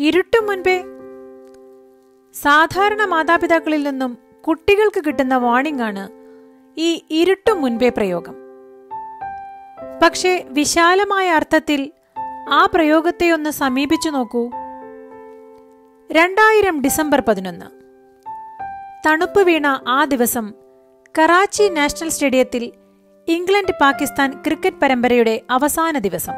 ഇരുട്ടും മുൻപേ സാധാരണ മാതാപിതാക്കളിൽ നിന്നും കുട്ടികൾക്ക് കിട്ടുന്ന വാണിംഗ് ആണ് ഈ ഇരുട്ടും മുൻപേ പ്രയോഗം പക്ഷേ വിശാലമായ അർത്ഥത്തിൽ ആ പ്രയോഗത്തെ ഒന്ന് സമീപിച്ചു നോക്കൂ രണ്ടായിരം ഡിസംബർ പതിനൊന്ന് തണുപ്പ് വീണ ആ ദിവസം കറാച്ചി നാഷണൽ സ്റ്റേഡിയത്തിൽ ഇംഗ്ലണ്ട് പാകിസ്ഥാൻ ക്രിക്കറ്റ് പരമ്പരയുടെ അവസാന ദിവസം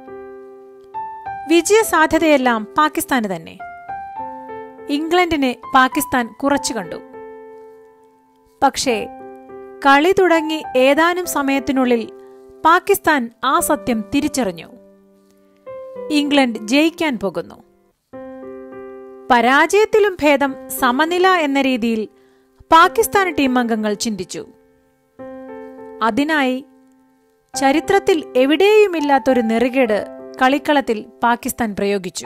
വിജയ സാധ്യതയെല്ലാം പാകിസ്ഥാന് തന്നെ ഇംഗ്ലണ്ടിനെ പാകിസ്ഥാൻ കുറച്ചു കണ്ടു പക്ഷേ കളി തുടങ്ങി ഏതാനും സമയത്തിനുള്ളിൽ പാകിസ്ഥാൻ ആ സത്യം തിരിച്ചറിഞ്ഞു ഇംഗ്ലണ്ട് ജയിക്കാൻ പോകുന്നു പരാജയത്തിലും ഭേദം സമനില എന്ന രീതിയിൽ പാകിസ്ഥാൻ ടീം അംഗങ്ങൾ ചിന്തിച്ചു അതിനായി ചരിത്രത്തിൽ എവിടെയുമില്ലാത്തൊരു നെറുകേട് കളിക്കളത്തിൽ പാകിസ്ഥാൻ പ്രയോഗിച്ചു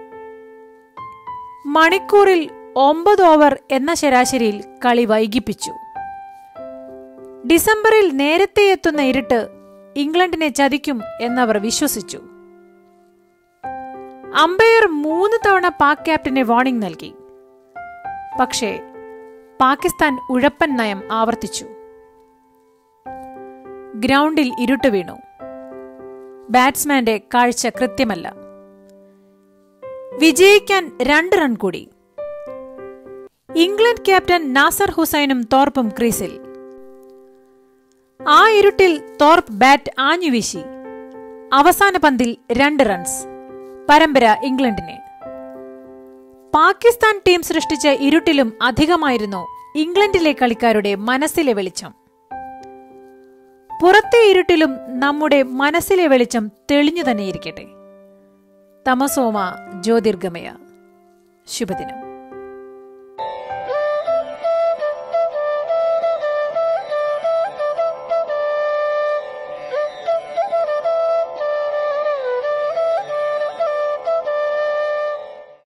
മണിക്കൂറിൽ ഒമ്പത് ഓവർ എന്ന ശരാശരിയിൽ കളി വൈകിപ്പിച്ചു ഡിസംബറിൽ നേരത്തെ എത്തുന്ന ഇരുട്ട് ഇംഗ്ലണ്ടിനെ ചതിക്കും എന്നവർ വിശ്വസിച്ചു അമ്പയർ മൂന്ന് തവണ പാക് ക്യാപ്റ്റന് വാർണിംഗ് നൽകി പക്ഷേ പാകിസ്ഥാൻ ഉഴപ്പൻ നയം ആവർത്തിച്ചു ഗ്രൗണ്ടിൽ ഇരുട്ട് വീണു ബാറ്റ്സ്മാന്റെ കാഴ്ച കൃത്യമല്ല വിജയിക്കാൻ രണ്ട് റൺ കൂടി ഇംഗ്ലണ്ട് ക്യാപ്റ്റൻ നാസർ ഹുസൈനും തോർപ്പും ക്രീസിൽ ആ ഇരുട്ടിൽ തോർപ്പ് ബാറ്റ് ആഞ്ഞുവീശി അവസാന പന്തിൽ രണ്ട് റൺസ് പരമ്പര ഇംഗ്ലണ്ടിന് പാകിസ്ഥാൻ ടീം സൃഷ്ടിച്ച ഇരുട്ടിലും അധികമായിരുന്നു ഇംഗ്ലണ്ടിലെ കളിക്കാരുടെ മനസ്സിലെ വെളിച്ചം പുറത്തെ ഇരുട്ടിലും നമ്മുടെ മനസ്സിലെ വെളിച്ചം തെളിഞ്ഞു തന്നെയിരിക്കട്ടെ തമസോമ ജ്യോതിർഗമയ ശുഭദിനം